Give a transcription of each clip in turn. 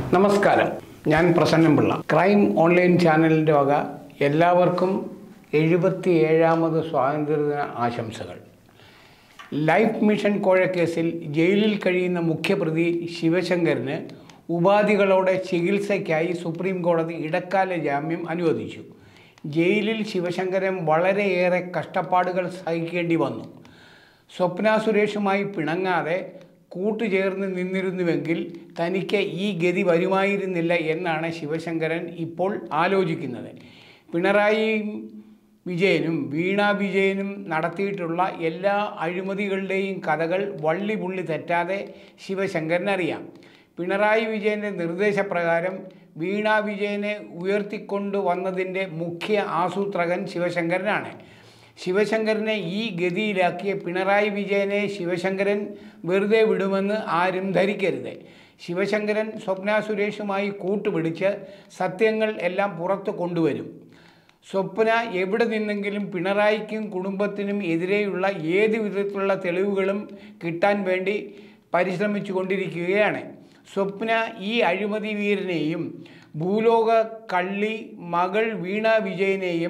നമസ്കാരം ഞാൻ പ്രസന്നപിള്ള crime online ചാനലിൻ്റെ വക എല്ലാവർക്കും എഴുപത്തി ഏഴാമത് സ്വാതന്ത്ര്യദിന ആശംസകൾ ലൈഫ് മിഷൻ കോഴക്കേസിൽ ജയിലിൽ കഴിയുന്ന മുഖ്യപ്രതി ശിവശങ്കറിന് ഉപാധികളോടെ ചികിത്സയ്ക്കായി സുപ്രീം കോടതി ഇടക്കാല ജാമ്യം അനുവദിച്ചു ജയിലിൽ ശിവശങ്കരൻ വളരെയേറെ കഷ്ടപ്പാടുകൾ സഹിക്കേണ്ടി വന്നു സ്വപ്ന സുരേഷുമായി പിണങ്ങാതെ കൂട്ടുചേർന്ന് നിന്നിരുന്നുവെങ്കിൽ തനിക്ക് ഈ ഗതി വരുമായിരുന്നില്ല എന്നാണ് ശിവശങ്കരൻ ഇപ്പോൾ ആലോചിക്കുന്നത് പിണറായി വിജയനും വീണ വിജയനും നടത്തിയിട്ടുള്ള എല്ലാ അഴിമതികളുടെയും കഥകൾ വള്ളി പുള്ളി തെറ്റാതെ ശിവശങ്കരൻ അറിയാം പിണറായി വിജയൻ്റെ നിർദ്ദേശപ്രകാരം വീണ വിജയനെ ഉയർത്തിക്കൊണ്ടു വന്നതിൻ്റെ മുഖ്യ ആസൂത്രകൻ ശിവശങ്കരനാണ് ശിവശങ്കരനെ ഈ ഗതിയിലാക്കിയ പിണറായി വിജയനെ ശിവശങ്കരൻ വെറുതെ വിടുമെന്ന് ആരും ധരിക്കരുത് ശിവശങ്കരൻ സ്വപ്ന സുരേഷുമായി കൂട്ടുപിടിച്ച് സത്യങ്ങൾ എല്ലാം പുറത്തു കൊണ്ടുവരും സ്വപ്ന എവിടെ നിന്നെങ്കിലും പിണറായിക്കും കുടുംബത്തിനും എതിരെയുള്ള ഏത് വിധത്തിലുള്ള തെളിവുകളും കിട്ടാൻ വേണ്ടി പരിശ്രമിച്ചു കൊണ്ടിരിക്കുകയാണ് സ്വപ്ന ഈ അഴിമതി വീരനെയും ഭൂലോക കള്ളി മകൾ വീണ വിജയനെയും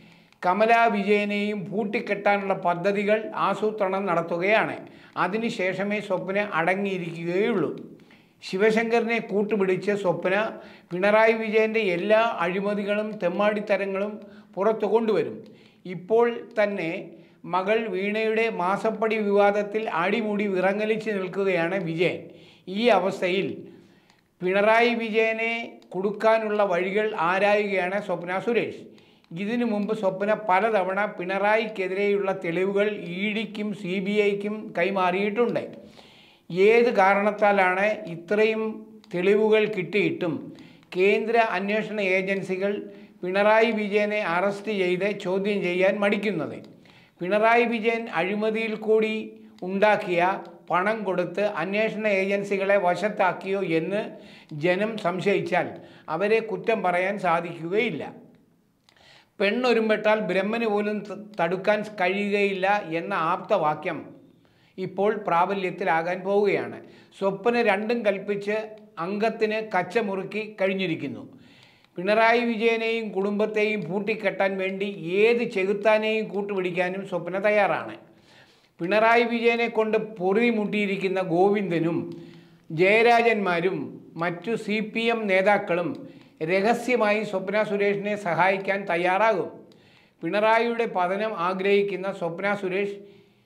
കമലാ വിജയനെയും പൂട്ടിക്കെട്ടാനുള്ള പദ്ധതികൾ ആസൂത്രണം നടത്തുകയാണ് അതിനുശേഷമേ സ്വപ്ന അടങ്ങിയിരിക്കുകയുള്ളൂ ശിവശങ്കറിനെ കൂട്ടുപിടിച്ച് സ്വപ്ന പിണറായി വിജയൻ്റെ എല്ലാ അഴിമതികളും തെമ്മാടിത്തരങ്ങളും പുറത്തു കൊണ്ടുവരും ഇപ്പോൾ തന്നെ മകൾ വീണയുടെ മാസപ്പടി വിവാദത്തിൽ അടിമുടി വിറങ്ങലിച്ച് നിൽക്കുകയാണ് വിജയൻ ഈ അവസ്ഥയിൽ പിണറായി വിജയനെ കൊടുക്കാനുള്ള വഴികൾ ആരായുകയാണ് സ്വപ്ന സുരേഷ് ഇതിനു മുമ്പ് സ്വപ്ന പലതവണ പിണറായിക്കെതിരെയുള്ള തെളിവുകൾ ഇ ഡിക്കും സി ബി ഐക്കും കൈമാറിയിട്ടുണ്ട് ഏത് കാരണത്താലാണ് ഇത്രയും തെളിവുകൾ കിട്ടിയിട്ടും കേന്ദ്ര അന്വേഷണ ഏജൻസികൾ പിണറായി വിജയനെ അറസ്റ്റ് ചെയ്ത് ചോദ്യം ചെയ്യാൻ മടിക്കുന്നത് പിണറായി വിജയൻ അഴിമതിയിൽ കൂടി ഉണ്ടാക്കിയ പണം കൊടുത്ത് അന്വേഷണ ഏജൻസികളെ വശത്താക്കിയോ എന്ന് ജനം സംശയിച്ചാൽ അവരെ കുറ്റം പറയാൻ സാധിക്കുകയില്ല പെണ്ണൊരുമ്പെട്ടാൽ ബ്രഹ്മന് പോലും ത- തടുക്കാൻ കഴിയുകയില്ല എന്ന ആപ്തവാക്യം ഇപ്പോൾ പ്രാബല്യത്തിലാകാൻ പോവുകയാണ് സ്വപ്ന രണ്ടും കൽപ്പിച്ച് അംഗത്തിന് കച്ചമുറുക്കി കഴിഞ്ഞിരിക്കുന്നു പിണറായി വിജയനെയും കുടുംബത്തെയും പൂട്ടിക്കെട്ടാൻ വേണ്ടി ഏത് ചെകുത്താനെയും കൂട്ടുപിടിക്കാനും സ്വപ്ന തയ്യാറാണ് പിണറായി വിജയനെ കൊണ്ട് പൊറുതി മുട്ടിയിരിക്കുന്ന ഗോവിന്ദനും ജയരാജന്മാരും മറ്റു സി പി എം നേതാക്കളും രഹസ്യമായി സ്വപ്ന സുരേഷിനെ സഹായിക്കാൻ തയ്യാറാകും പിണറായിയുടെ പതനം ആഗ്രഹിക്കുന്ന സ്വപ്ന സുരേഷ്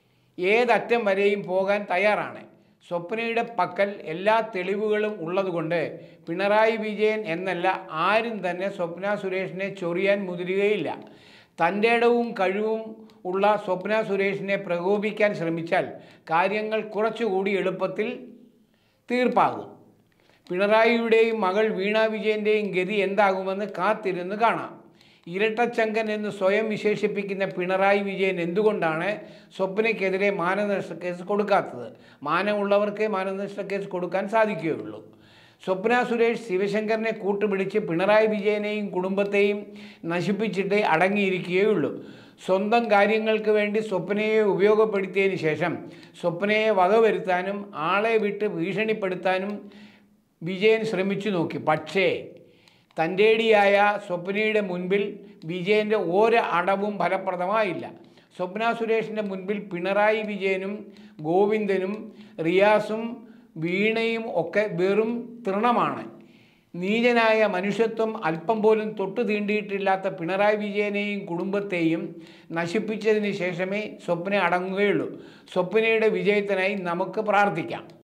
ഏതറ്റം വരെയും പോകാൻ തയ്യാറാണ് സ്വപ്നയുടെ പക്കൽ എല്ലാ തെളിവുകളും ഉള്ളതുകൊണ്ട് പിണറായി വിജയൻ എന്നല്ല ആരും തന്നെ സ്വപ്ന സുരേഷിനെ ചൊറിയാൻ മുതിരുകയില്ല തൻ്റെ ഇടവും കഴിവും ഉള്ള സ്വപ്ന സുരേഷിനെ പ്രകോപിക്കാൻ ശ്രമിച്ചാൽ കാര്യങ്ങൾ കുറച്ചുകൂടി എളുപ്പത്തിൽ തീർപ്പാകും പിണറായിയുടെയും മകൾ വീണ വിജയൻ്റെയും ഗതി എന്താകുമെന്ന് കാത്തിരുന്ന് കാണാം ഇരട്ടച്ചങ്കൻ എന്ന് സ്വയം വിശേഷിപ്പിക്കുന്ന പിണറായി വിജയൻ എന്തുകൊണ്ടാണ് സ്വപ്നയ്ക്കെതിരെ മാനനഷ്ട കേസ് കൊടുക്കാത്തത് മാനമുള്ളവർക്കേ മാനനഷ്ട കേസ് കൊടുക്കാൻ സാധിക്കുകയുള്ളൂ സ്വപ്ന സുരേഷ് ശിവശങ്കറിനെ കൂട്ടുപിടിച്ച് പിണറായി വിജയനെയും കുടുംബത്തെയും നശിപ്പിച്ചിട്ടേ അടങ്ങിയിരിക്കുകയുള്ളൂ സ്വന്തം കാര്യങ്ങൾക്ക് വേണ്ടി സ്വപ്നയെ ഉപയോഗപ്പെടുത്തിയതിന് ശേഷം സ്വപ്നയെ വകവരുത്താനും ആളെ വിട്ട് ഭീഷണിപ്പെടുത്താനും വിജയൻ ശ്രമിച്ചു നോക്കി പക്ഷേ തൻ്റേടിയായ സ്വപ്നയുടെ മുൻപിൽ വിജയൻ്റെ ഒരു അടവും ഫലപ്രദമായില്ല സ്വപ്ന സുരേഷിൻ്റെ മുൻപിൽ പിണറായി വിജയനും ഗോവിന്ദനും റിയാസും വീണയും ഒക്കെ വെറും തൃണമാണ് നീചനായ മനുഷ്യത്വം അല്പം പോലും തൊട്ടു തീണ്ടിയിട്ടില്ലാത്ത പിണറായി വിജയനെയും കുടുംബത്തെയും നശിപ്പിച്ചതിന് ശേഷമേ സ്വപ്ന അടങ്ങുകയുള്ളൂ സ്വപ്നയുടെ വിജയത്തിനായി നമുക്ക് പ്രാർത്ഥിക്കാം